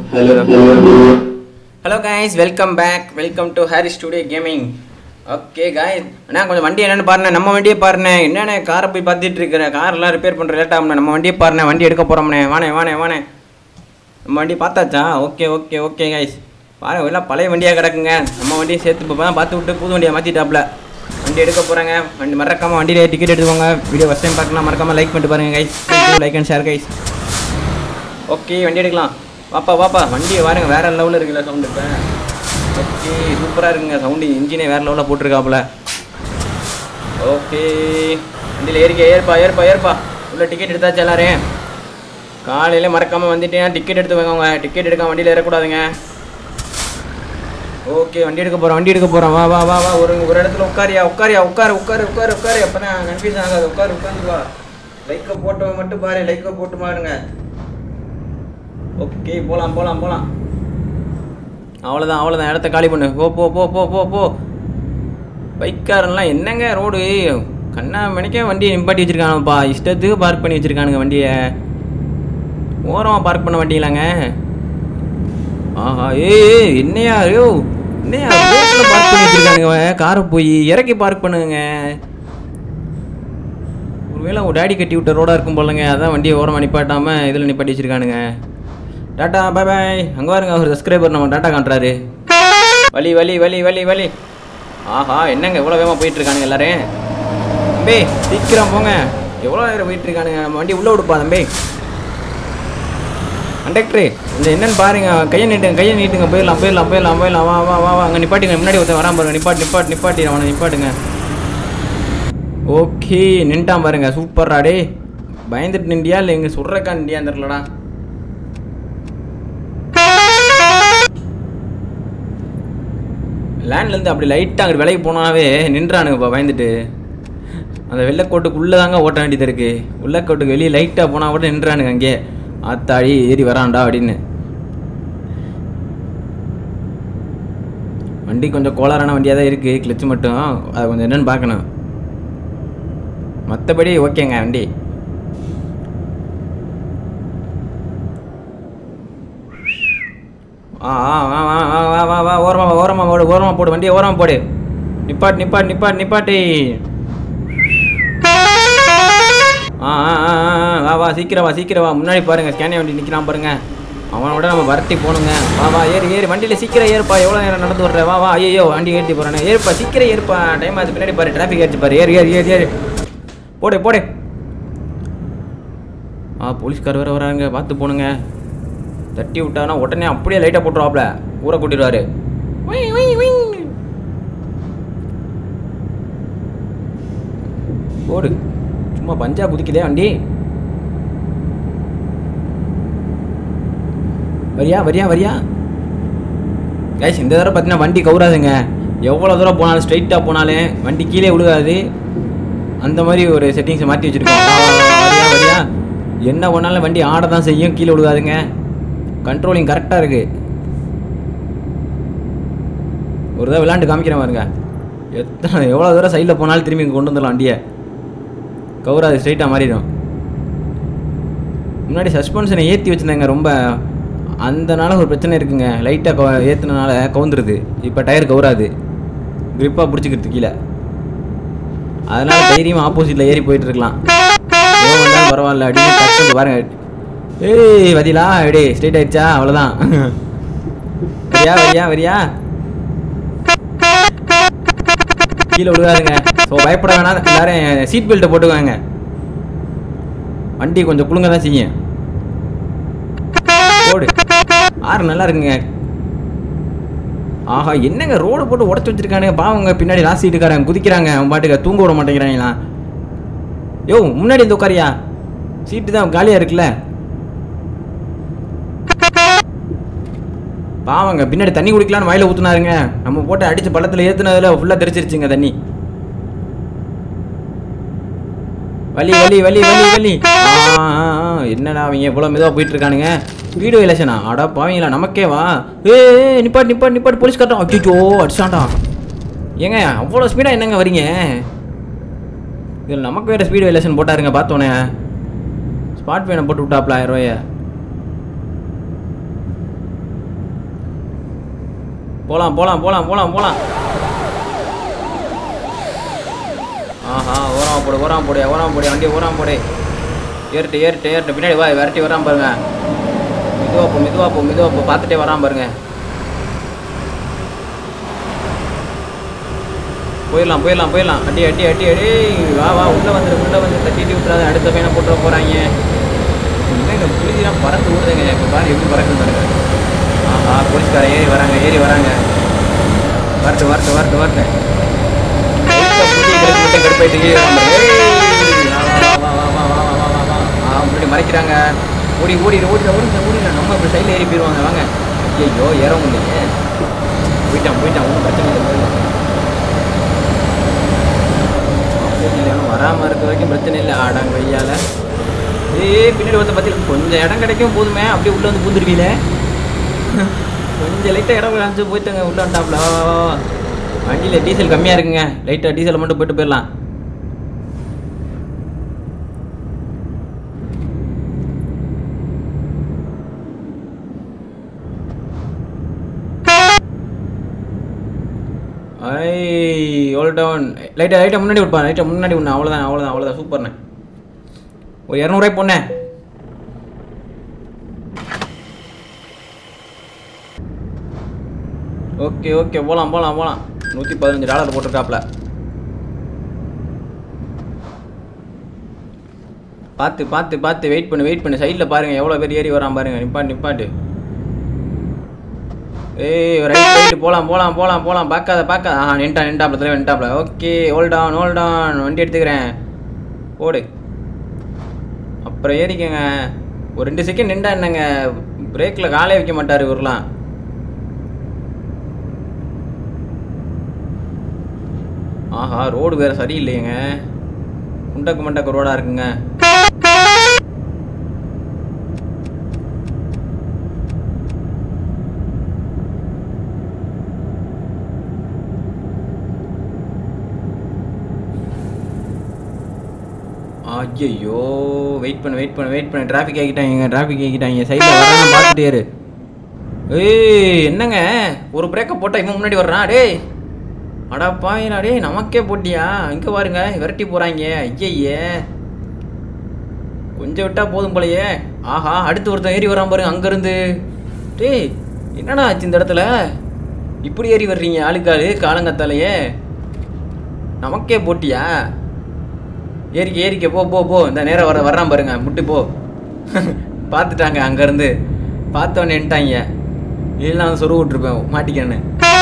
Hello guys welcome back welcome to Harry studio gaming okay guys அண்ணா கொஞ்சம் வண்டி என்னென்னு பாருண்ணே நம்ம வண்டியை பாருண்ணே என்னண்ணே காரை போய் பார்த்துட்டு இருக்கிறேன் கார்லாம் ரிப்பேர் பண்ணுற லேட் ஆகும்ண்ணே நம்ம வண்டியை பாருண்ணே வண்டி எடுக்க போகிறோம்ண்ணே வானே வானே வானே நம்ம வண்டி பார்த்தாச்சா ஓகே ஓகே ஓகே கைஸ் பாருங்க எல்லாம் பழைய வண்டியாக கிடக்குங்க நம்ம வண்டியை சேர்த்து இப்போ தான் பார்த்து விட்டு புது வண்டியை மாற்றிட்டாப்ல வண்டி எடுக்க போகிறாங்க வண்டி மறக்காமல் வண்டியில் டிக்கெட் எடுத்துக்கோங்க வீடியோ ஃபஸ்ட் டைம் பார்க்கலாம் மறக்காமல் லைக் பண்ணிட்டு பாருங்க guys like and share guys okay வண்டி எடுக்கலாம் வாப்பா வாப்பா வண்டியை பாருங்க வேற லெவலில் இருக்குல்ல சவுண்டு இப்போ ஓகே சூப்பராக இருக்குங்க சவுண்டு இன்ஜினே வேற லெவலில் போட்டிருக்காப்புல ஓகே வண்டியில் ஏறிக்க ஏற்பா ஏற்பா ஏற்பா உள்ள டிக்கெட் எடுத்தாச்சு எல்லாரும் காலையில் மறக்காமல் வந்துட்டேன் டிக்கெட் எடுத்து வைக்கோங்க டிக்கெட் எடுக்காம வண்டியில் ஏறக்கூடாதுங்க ஓகே வண்டி எடுக்க போகிறோம் வண்டி எடுக்க போகிறோம் வா வா வா வா ஒரு ஒரு இடத்துல உட்காரியா உட்காரியா உட்காரு உட்காரு உட்காரு உட்காரு அப்போ தான் கன்ஃபியூஷன் ஆகாது உட்காரு உட்காந்து வா லைக்கை போட்டவன் மட்டும் பாரு லைக்கை போட்டு பாருங்க ஓகே போகலாம் போகலாம் போகலாம் அவ்வளோதான் அவ்வளோதான் இடத்த காலி பண்ணு போ போ போ போ போ போ பைக்காரன்லாம் என்னங்க ரோடு கண்ணா மணிக்கே வண்டியை நிப்பாட்டி வச்சுருக்கானுப்பா இஷ்டத்துக்கு பார்க் பண்ணி வச்சுருக்கானுங்க வண்டியை ஓரமாக பார்க் பண்ண வண்டிங்களாங்க ஆஹா ஏய் என்னையா ஐயோ என்னையா ரோட்டில் பார்க் பண்ணி வச்சுருக்கானுங்க காரை போய் இறக்கி பார்க் பண்ணுங்க ஒருவேளை உங்கள் டேடி கட்டி விட்ட ரோடாக இருக்கும் போலங்க அதான் வண்டியை ஓரமாக நிப்பாட்டாமல் இதில் நிப்பாட்டி வச்சிருக்கானுங்க டாட்டா பாய் பாய் அங்கே பாருங்க ஒரு சப்ஸ்கிரைபர் நம்ம டாட்டா காட்டுறாரு வலி வலி வலி வலி வலி ஆஹா என்னங்க எவ்வளோ வேகமாக போயிட்டு இருக்கானுங்க எல்லாரும் தம்பி சீக்கிரம் போங்க எவ்வளோ நேரம் போயிட்டு இருக்கானுங்க நம்ம வண்டி உள்ளே விடுப்பா தம்பி கண்டக்டரு இந்த என்னன்னு பாருங்க கையை நீட்டுங்க கையை நீட்டுங்க போயிடலாம் போயிடலாம் போயிடலாம் போயிடலாம் வா வா வா வா அங்கே நிப்பாட்டுங்க முன்னாடி ஒருத்தன் வரான் பாருங்க நிப்பாட்டு நிப்பாட்டு நிப்பாட்டி அவனை நிப்பாட்டுங்க ஓகே நின்ட்டான் பாருங்க சூப்பர்ரா டே பயந்துட்டு நின்றியா இல்லை இங்கே சுடுறக்கா நின்றியா தெரிலடா லேண்ட்லேருந்து அப்படி லைட்டாக அங்கே விலைக்கு போனாவே நின்றானுங்கப்பா பயந்துட்டு அந்த வெள்ளைக்கோட்டுக்குள்ளே தாங்க ஓட்ட வேண்டியது இருக்குது உள்ளக்கோட்டுக்கு வெளியே லைட்டாக போனால் கூட நின்றானுங்க அங்கே ஆத்தாடி ஏறி வரான்டா அப்படின்னு வண்டி கொஞ்சம் கோளாறான வண்டியாக தான் இருக்குது கிளச்சு மட்டும் அது கொஞ்சம் என்னென்னு பார்க்கணும் மற்றபடி ஓகேங்க வண்டி ஆ ஆ வா வா வா வா வா வா ஓரமா வா, ஓரமா போடு ஓரமா போடு வண்டியை ஓரமா போடு நிப்பாட் நிப்பாட் நிப்பாட் நிப்பாட்டி ஆ ஆ ஆ ஆ, ஆ, வா வா சீக்கிரம் வா சீக்கிரம் வா முன்னாடி பாருங்க ஸ்கேனியா வண்டி நிற்கிறான் பாருங்க அவனோட நம்ம வரட்டி போகணுங்க வா வா ஏறு ஏறு வண்டியில் சீக்கிரம் ஏறுப்பா எவ்வளோ நேரம் நடந்து வர்ற வா வா ஐயோ வண்டி ஏற்றி போகிறேன் ஏறுப்பா சீக்கிரம் ஏறுப்பா டைம் ஆச்சு பின்னாடி பாரு டிராஃபிக் ஆச்சு பாரு ஏறு ஏறு ஏறு ஏறு போடு போடு ஆ போலீஸ்கார் வேறு வராங்க பார்த்து போணுங்க தட்டி விட்டானா உடனே அப்படியே லைட்டாக போட்டுருவாப்ல ஊரை கூட்டிடுவாரு போடு சும்மா பஞ்சா குதிக்குதே வண்டி வரியா வரியா வரியா கைஸ் இந்த தடவை பார்த்தீங்கன்னா வண்டி கவுறாதுங்க எவ்வளோ தூரம் போனாலும் ஸ்ட்ரைட்டாக போனாலும் வண்டி கீழே விழுகாது அந்த மாதிரி ஒரு செட்டிங்ஸை மாற்றி வச்சுருக்கோம் வா, வா, வா, வரியா வரியா என்ன பண்ணாலும் வண்டி ஆட தான் செய்யும் கீழே விழுகாதுங்க கண்ட்ரோலிங் கரெக்டாக இருக்குது ஒரு தடவை விளாண்டு காமிக்கிறேன் பாருங்க எத்தனை எவ்வளோ தூரம் சைடில் போனாலும் திரும்பி இங்கே கொண்டு வந்துடலாம் வண்டியை கவுராது ஸ்ட்ரைட்டாக மாறிடும் முன்னாடி சஸ்பென்ஷனை ஏற்றி வச்சுருந்தாங்க ரொம்ப அந்தனால ஒரு பிரச்சனை இருக்குங்க லைட்டாக ஏற்றுனனால கவுந்துருது இப்போ டயர் கவுராது grip-ஆ பிடிச்சிக்கிறது கீழே அதனால தைரியமாக ஆப்போசிட்டில் ஏறி போயிட்டு இருக்கலாம் எவ்வளோ வந்தாலும் பரவாயில்ல அப்படின்னு டக்குனு பாருங்க ஏய் வதிலா எடே ஸ்ட்ரைட் ஆயிடுச்சா அவ்வளோதான் வரியா வரியா வரியா கீழே விழுகாதுங்க ஸோ பயப்பட வேணாம் எல்லாரும் சீட் பெல்ட்டை போட்டுக்கோங்க வண்டி கொஞ்சம் குலுங்க தான் செய்யும் போடு ஆறு நல்லா இருக்குங்க ஆஹா என்னங்க ரோடு போட்டு உடச்சி வச்சிருக்கானுங்க பாவங்க பின்னாடி லாஸ்ட் சீட்டுக்காரங்க குதிக்கிறாங்க அவன் பாட்டுக்கு தூங்க விட மாட்டேங்கிறாங்களா யோ முன்னாடி இந்த உட்காரியா சீட்டு தான் காலியாக இருக்குல்ல பாவங்க பின்னாடி தண்ணி குடிக்கலான்னு வாயில ஊத்துனாருங்க நம்ம போட்டு அடிச்சு பள்ளத்தில் ஏத்துனதுல ஃபுல்லாக தெரிச்சிருச்சுங்க தண்ணி வலி வலி வலி வலி வலி ஆ, ஆ, ஆ, என்னடா அவங்க இவ்வளோ மெதுவாக போயிட்டு இருக்கானுங்க ஸ்பீடு எலெக்ஷனா அடா பாவீங்களா நமக்கே வா ஏ நிப்பாட் நிப்பாட் நிப்பாட் போலீஸ் கட்டம் அச்சோ அடிச்சாண்டா ஏங்க அவ்வளோ ஸ்பீடாக என்னங்க வரீங்க இதில் நமக்கு வேறு ஸ்பீடு எலெக்ஷன் போட்டாருங்க பார்த்தோன்னே ஸ்பாட் வேனை போட்டு விட்டாப்ல ஆயிரம் ரூபாய போலாம் போலாம் போலாம் போலாம் போலாம் ஆஹா ஓராம போடு ஓராம போடு ஓராம போடு வண்டி ஓராம போடு ஏறிட்டு ஏறிட்டு ஏறிட்டு பின்னாடி வா விரட்டி வராம பாருங்க மெதுவா போ மெதுவா போ மெதுவா போ பார்த்துட்டே வராம பாருங்க போயிடலாம் போயிடலாம் போயிடலாம் அடி அடி அடி அடி வா வா உள்ள வந்துரு உள்ள வந்து தட்டிட்டு விட்டுறாத அடுத்த பையனை போட்டு போறாங்க என்னங்க புளிஜிலாம் பறந்து விடுதுங்க இப்போ பாரு எப்படி பறக்குது பாருங்க ஆஹா போலீஸ்கார ஏறி வராங்க ஏறி வராங்க வரட்டு வரட்டு வரட்டு வரட்டு லைட்டா புளியை கெடுத்து விட்டு கடுப்பாயிட்டு ஏறி வராங்க. ஏய், வா, வா, வா, வா, வா, வா, வா, வா, வா. ஆ, முன்னாடி மறைக்கிறாங்க ஓடி ஓடி ஓடி ஓடி ஓடி நம்ம இப்படி சைடில் ஏறி போயிடுவாங்க வாங்க ஐயோ ஏற முடியலையே போயிட்டான் போயிட்டான் ஒன்றும் பிரச்சனை இல்லை போயிடலாம் இல்லைன்னு வராமல் இருக்க வரைக்கும் பிரச்சனை இல்லை ஆடாங்க வெய்யால ஏய் பின்னாடி ஒருத்த பற்றி கொஞ்சம் இடம் கிடைக்கும் போதுமே அப்படியே உள்ளே வந்து பூந்துருவீல கொஞ்சம் லைட்டாக இடம் காமிச்சு போயிட்டாங்க உள்ள வந்துட்டாப்ல வா, வா, வா. வண்டியில் டீசல் கம்மியாக இருக்குங்க லைட்டாக டீசலை மட்டும் போயிட்டு போயிடலாம் ஐ ஹோல் டவுன் லைட்டாக லைட்டாக முன்னாடி விட்பா லைட்டாக முன்னாடி ஒன்று அவ்வளோதான் அவ்வளோதான் அவ்வளோதான் சூப்பர்ண்ணே ஒரு இரநூறுவாய் பொண்ணே ஓகே ஓகே போகலாம் போகலாம் போகலாம் நூற்றி பதினஞ்சு டாலர் போட்டிருக்காப்ல பார்த்து பார்த்து பார்த்து வெயிட் பண்ணு வெயிட் பண்ணு சைடில் பாருங்கள் எவ்வளோ பேர் ஏறி வரான் பாருங்க நிப்பாட்டு நிப்பாட்டு ஏய் ரைட் ரைட் போலாம் போலாம் போலாம் போலாம் பார்க்காத பார்க்காத ஆ நின்ட்டா நின்ட்டாப்ல தலைவன் நின்ட்டாப்ல okay hold on hold on வண்டி எடுத்துக்கிறேன் போடு அப்புறம் ஏறிக்கங்க ஒரு ரெண்டு செகண்ட் நின்றா என்னங்க பிரேக்கில் காலே வைக்க மாட்டார் இவரெலாம் ஆஹா ரோடு வேறு சரியில்லையேங்க குண்டக்கு மண்டக்கு ரோடாக இருக்குங்க ஐயோ வெயிட் பண்ணு வெயிட் பண்ணு வெயிட் பண்ணு டிராஃபிக் ஆகிட்டாங்க டிராஃபிக் ஆகிட்டாங்க சைடில் வராங்க பார்த்துட்டே இரு ஏய் என்னங்க ஒரு பிரேக்கை போட்டால் இவன் முன்னாடி வர்றான் டேய் அடா பாயிரா டேய் நமக்கே போட்டியா இங்கே பாருங்க விரட்டி போகிறாங்க ஐயையே கொஞ்சம் விட்டா போதும் போலயே ஆஹா அடுத்து ஒருத்தன் ஏறி வரான் பாருங்க அங்கேருந்து டேய் என்னடா ஆச்சு இந்த இடத்துல இப்படி ஏறி வர்றீங்க ஆளுக்காளு காலங்கத்தாலேயே நமக்கே போட்டியா ஏறிக்க ஏறிக்க போ போ போ இந்த நேரம் வர வர்றான் பாருங்க முட்டு போ பார்த்துட்டாங்க அங்கேருந்து பார்த்தவொன்னே நின்ட்டாங்க இல்லைன்னா வந்து சொருவு விட்ருப்பேன் மாட்டிக்கன்னு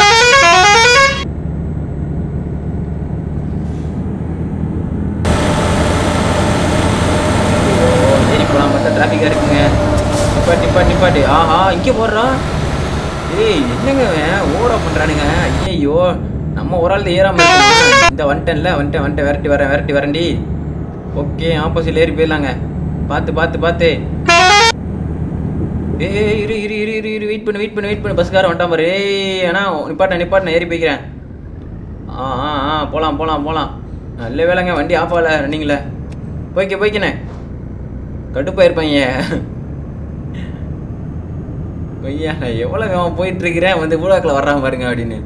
ஏறி போகலாம் பார்த்தா டிராஃபிக்காக இருக்குங்க நிப்பாட்டி நிப்பாட்டி நிப்பாட்டி ஆஹா இங்கே போடுறான் ஏய் என்னங்க இவன் ஓவரா பண்ணுறானுங்க ஐயையோ நம்ம ஒரு ஆள் ஏறாம இருக்கோமா? இந்த வந்துட்டேன்ல வந்துட்டேன் வந்துட்டேன் விரட்டி வரேன் விரட்டி வரேன்டி ஓகே ஆப்போசிட்ல ஏறி போயிடலாங்க பார்த்து பார்த்து பார்த்து ஏய் இரு இரு இரு இரு இரு வெயிட் பண்ணு வெயிட் பண்ணு வெயிட் பண்ணு பஸ்காரன் வந்துட்டான் பாரு ஏய் அண்ணா நிப்பாட்ட நிப்பாட்ட ஏறி போய்க்கிறேன் ஆ ஆ ஆ போகலாம் போகலாம் போகலாம் நல்ல வேலைங்க வண்டி ஆஃப் ஆகல ரன்னிங்கில் போய்க்க போய்க்கினே கடுப்பாக இருப்பாங்க ஐயா நான் எவ்வளோ வேகமாக போயிட்டு இருக்கிறேன் வந்து ஊழாக்கில் வர்றான் பாருங்க அப்படின்னு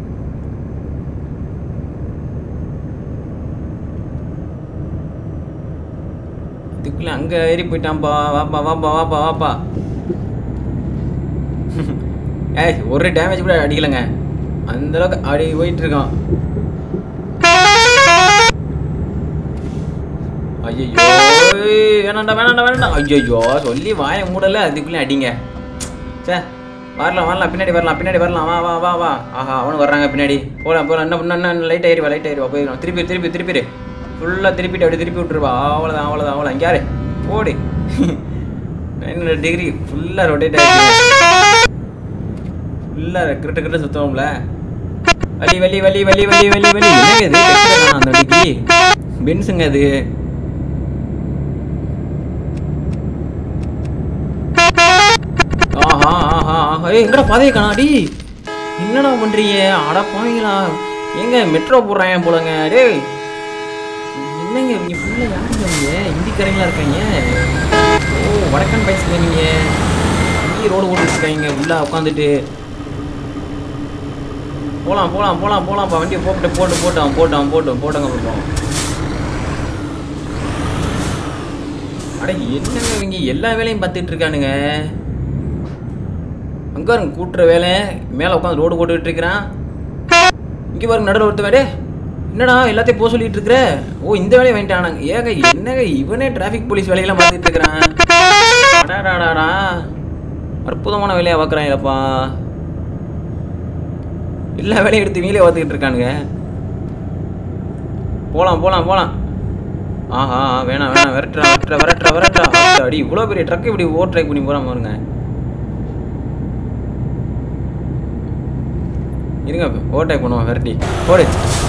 இதுக்குள்ள அங்கே ஏறி போயிட்டான்ப்பா வாப்பா வாப்பா வாப்பா வாப்பா ஏய் ஒரு டேமேஜ் கூட அடிக்கலைங்க அந்த அளவுக்கு அடி போயிட்டு இருக்கான் ஐயோ வேணாண்டா வேணாண்டா வேணாண்டா ஐயோ சொல்லி வாயை மூடல அதுக்குள்ளே அடிங்க சே வரலாம் வரலாம் பின்னாடி வரலாம் பின்னாடி வரலாம் வா வா வா வா ஆஹா அவனு வர்றாங்க பின்னாடி போகலாம் போகலாம் என்ன பண்ண என்ன லைட் ஏறிவா லைட் ஏறிவா போயிடும் திருப்பி திருப்பி திருப்பி ஃபுல்லாக திருப்பிட்டு அப்படியே திருப்பி விட்டுருவா அவ்வளோதான் அவ்வளோதான் அவ்வளோ இங்கே ஓடு நைன் டிகிரி ஃபுல்லாக ரொட்டேட் ஆகிடுச்சு ஃபுல்லாக கிட்ட கிட்ட சுற்றுவோம்ல வலி வலி வலி வலி வலி வலி வலி என்னங்க இது texture காணோம் அந்த வண்டிக்கு பென்ஸுங்க அது ஆஹா ஆஹா ஆஹா ஏய் எங்கடா பாதையை காணாடி என்னடா பண்றீங்க அட பாவீங்களா ஏங்க மெட்ரோ போடுறாங்க போலங்க டேய் என்னங்க இவங்க ஃபுல்லாக யாருங்க நீங்க இந்திக்காரங்களா இருக்காங்க ஓ வடக்கன் பைஸ்ல நீங்க இங்கே ரோடு ஓட்டிட்டு இருக்காங்க உள்ள உட்காந்துட்டு போலாம் போலாம் போலாம் போலாம்ப்பா வண்டியை போட்டு போட்டு போட்டு அவன் போட்டு அவன் போட்டு போட்டங்க போட்டோம் அட என்னங்க இவங்க எல்லா வேலையும் பார்த்துட்டு இருக்கானுங்க அங்க பாருங்க கூட்டுற வேலை மேலே உட்காந்து ரோடு போட்டுக்கிட்டு இருக்கிறான் இங்கே பாருங்க நடுவில் ஒருத்த வேடே என்னடா எல்லாத்தையும் போக சொல்லிட்டு இருக்கிற ஓ இந்த வேலையை வாங்கிட்டானாங்க ஏங்க என்னங்க இவனே டிராஃபிக் போலீஸ் வேலையெல்லாம் பார்த்துட்டு இருக்கிறான் அடாடாடாடா அற்புதமான வேலையை பார்க்குறாங்களப்பா எல்லா வேலையும் எடுத்து வீலே பார்த்துக்கிட்டு இருக்கானுங்க போகலாம் போகலாம் போகலாம் ஆஹா வேணாம் வேணாம் விரட்டுறா விரட்டுறா விரட்டுறா விரட்டுறா அடி இவ்வளோ பெரிய ட்ரக் இப்படி ஓவர் ட்ரைக் பண்ணி போகிறான் பாருங்க இருங்க ஓவர் ட்ரைக் பண்ணுவோம் விரட்டி போடு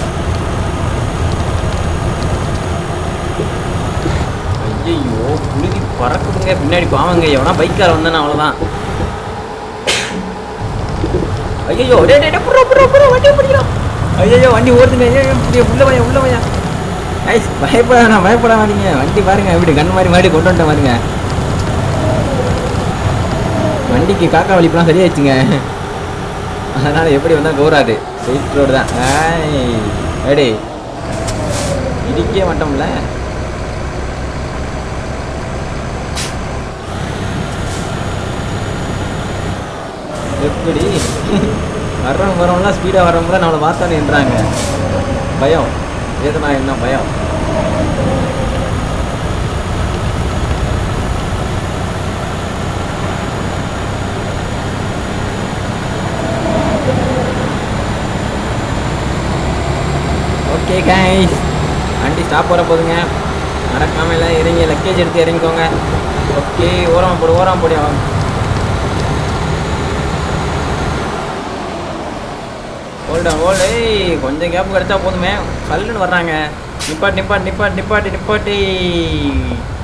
ஐயோ புழுதி பறக்குதுங்க பின்னாடி பாவங்க எவனா பைக்கார வந்தானே அவ்வளோதான் ஐயோ டே டே டே புறா புறா புறா வண்டி பிடிக்கிறோம் ஐயோ வண்டி ஓடுதுங்க ஐயோ புரிய உள்ள பையன் உள்ள பையன் ஐஸ் பயப்பட வேணாம் பயப்பட மாட்டீங்க வண்டி பாருங்க இப்படி கண் மாதிரி மாதிரி கொண்டு வந்துட்டேன் பாருங்க வண்டிக்கு காக்கா வலிப்பெல்லாம் சரியாச்சுங்க அதனால எப்படி வந்தால் கௌராது ஸ்ட்ரெயிட் ரோடு தான் ஏய் ஏடி இடிக்கவே மாட்டோம்ல எப்படி வர்றவங்க வரவங்களாம் ஸ்பீடாக வரவங்களாம் நம்மளை பார்த்தானே என்றாங்க பயம் எதுனா என்ன பயம் ஓகே கைஸ் வண்டி ஸ்டாப் வர போதுங்க மறக்காம எல்லாம் இறங்கி லக்கேஜ் எடுத்து இறங்கிக்கோங்க ஓகே ஓரம் போடு ஓரம் போடு அவன் ஹோல்டா ஹோல்டு ஏய் கொஞ்சம் கேப் கிடைச்சா போதுமே சல்லுன்னு வர்றாங்க நிப்பாட் நிப்பாட் நிப்பாட் நிப்பாட்டி நிப்பாட்டி